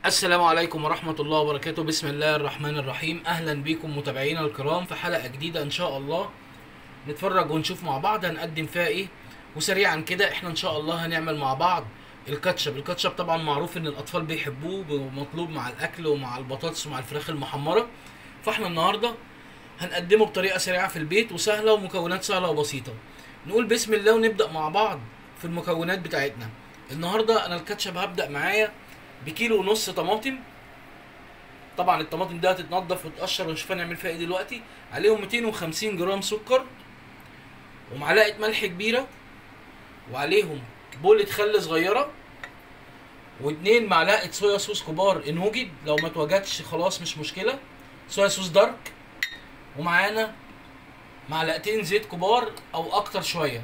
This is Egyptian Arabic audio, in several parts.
السلام عليكم ورحمة الله وبركاته بسم الله الرحمن الرحيم أهلا بكم متابعينا الكرام في حلقة جديدة إن شاء الله نتفرج ونشوف مع بعض هنقدم فيها إيه وسريعا كده إحنا إن شاء الله هنعمل مع بعض الكاتشب الكاتشب طبعا معروف إن الأطفال بيحبوه ومطلوب مع الأكل ومع البطاطس ومع الفراخ المحمرة فإحنا النهاردة هنقدمه بطريقة سريعة في البيت وسهلة ومكونات سهلة وبسيطة نقول بسم الله ونبدأ مع بعض في المكونات بتاعتنا النهاردة أنا الكاتشب هبدأ معايا بكيلو ونص طماطم طبعا الطماطم دي هتتنضف وتقشر ونشوف هنعمل فيها ايه دلوقتي عليهم 250 جرام سكر ومعلقه ملح كبيره وعليهم بولة خل صغيره واتنين معلقه صويا صوص كبار ان وجد لو ما اتوجدش خلاص مش مشكله صويا صوص دارك ومعانا معلقتين زيت كبار او اكتر شويه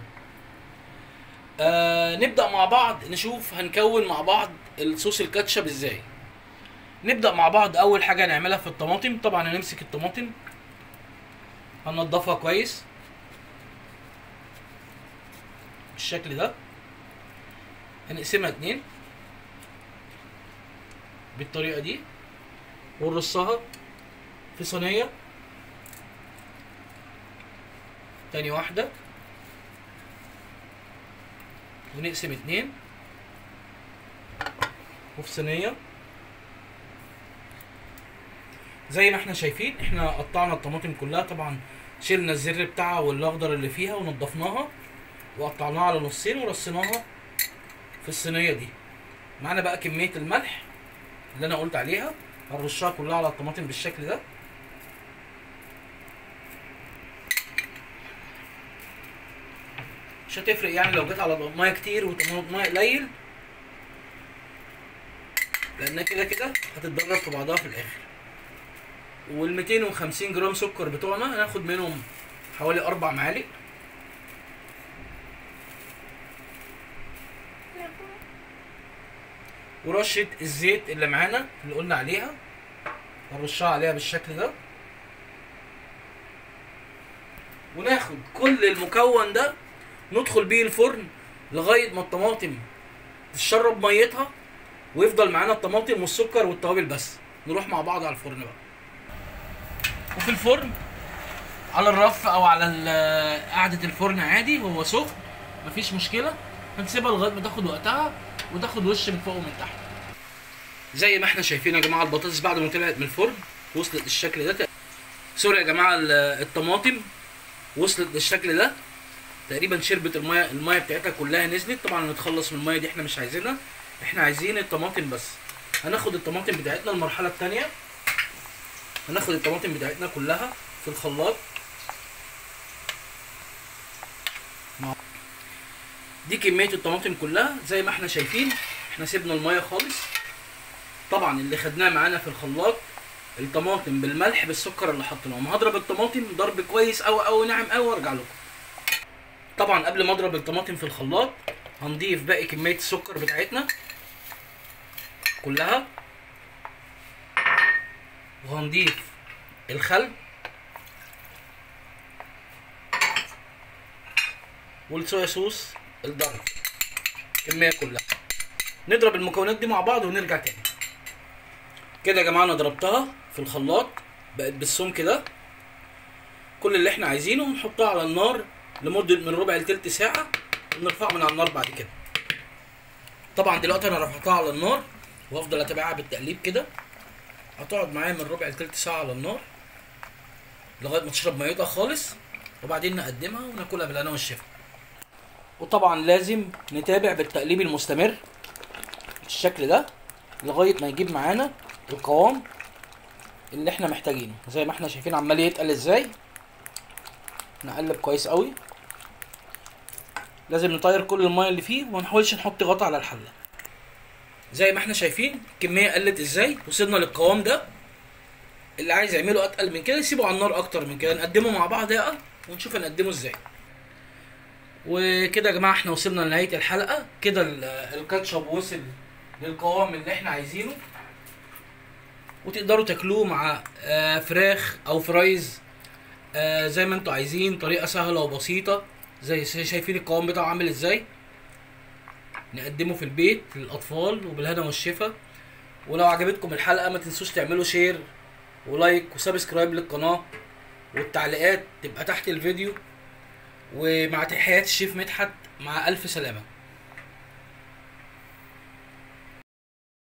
آه نبدا مع بعض نشوف هنكون مع بعض الصوص الكاتشب ازاي نبدا مع بعض اول حاجه هنعملها في الطماطم طبعا هنمسك الطماطم هننضفها كويس بالشكل ده هنقسمها اتنين بالطريقه دي ونرصها في صينيه تاني واحده ونقسم اتنين وفي صينيه زي ما احنا شايفين احنا قطعنا الطماطم كلها طبعا شلنا الزر بتاعها والاخضر اللي فيها ونضفناها وقطعناها على نصين ورصيناها في الصينيه دي معانا بقى كميه الملح اللي انا قلت عليها هنرشها كلها على الطماطم بالشكل ده مش هتفرق يعني لو جت على ميه كتير وميه قليل لانها كده كده هتتدرب في بعضها في الاخر وال 250 جرام سكر بتوعنا هناخد منهم حوالي اربع معالق ورشة الزيت اللي معانا اللي قلنا عليها هنرشها عليها بالشكل ده وناخد كل المكون ده ندخل بيه الفرن لغاية ما الطماطم تشرب ميتها ويفضل معانا الطماطم والسكر والتوابل بس نروح مع بعض على الفرن بقى وفي الفرن على الرف او على قعدة الفرن عادي هو سخن مفيش مشكلة هنسيبها لغاية ما تاخد وقتها وتاخد وش من فوق ومن تحت زي ما احنا شايفين يا جماعة البطاطس بعد ما طلعت من الفرن وصلت للشكل ده سوري يا جماعة الطماطم وصلت للشكل ده تقريبا شربت الميه الميه بتاعتها كلها نزلت طبعا نتخلص من الميه دي احنا مش عايزينها احنا عايزين الطماطم بس هناخد الطماطم بتاعتنا المرحله الثانيه هناخد الطماطم بتاعتنا كلها في الخلاط دي كميه الطماطم كلها زي ما احنا شايفين احنا سيبنا الميه خالص طبعا اللي خدناه معانا في الخلاط الطماطم بالملح بالسكر اللي حطيناهم هضرب الطماطم ضرب كويس قوي قوي ناعم قوي وارجع لكم طبعا قبل ما اضرب الطماطم في الخلاط هنضيف باقي كميه السكر بتاعتنا كلها وهنضيف الخل والصويا صوص الدرج الكميه كلها نضرب المكونات دي مع بعض ونرجع تاني كده يا جماعه انا ضربتها في الخلاط بقت بالسمك ده كل اللي احنا عايزينه نحطها على النار لمده من ربع لتلت ساعه ونرفعها من على النار بعد كده طبعا دلوقتي انا رفعتها على النار وافضل اتابعها بالتقليب كده هتقعد معايا من ربع لتلت ساعه على النار لغايه ما تشرب ميتها خالص وبعدين نقدمها وناكلها بالهنا والشفا وطبعا لازم نتابع بالتقليب المستمر بالشكل ده لغايه ما يجيب معانا القوام اللي احنا محتاجينه زي ما احنا شايفين عمال يتقل ازاي نقلب كويس قوي لازم نطير كل الميه اللي فيه وما نحاولش نحط غطا على الحله زي ما احنا شايفين الكميه قلت ازاي وصلنا للقوام ده اللي عايز يعمله اتقل من كده يسيبه على النار اكتر من كده نقدمه مع بعض بقى ونشوف هنقدمه ازاي وكده يا جماعه احنا وصلنا لنهايه الحلقه كده الكاتشب وصل للقوام اللي احنا عايزينه وتقدروا تاكلوه مع فراخ او فرايز آه زي ما انتوا عايزين طريقه سهله وبسيطه زي شايفين القوام بتاعه عامل ازاي نقدمه في البيت للاطفال وبالهنا والشفا ولو عجبتكم الحلقه ما تنسوش تعملوا شير ولايك وسبسكرايب للقناه والتعليقات تبقى تحت الفيديو ومع تحيات الشيف مدحت مع الف سلامه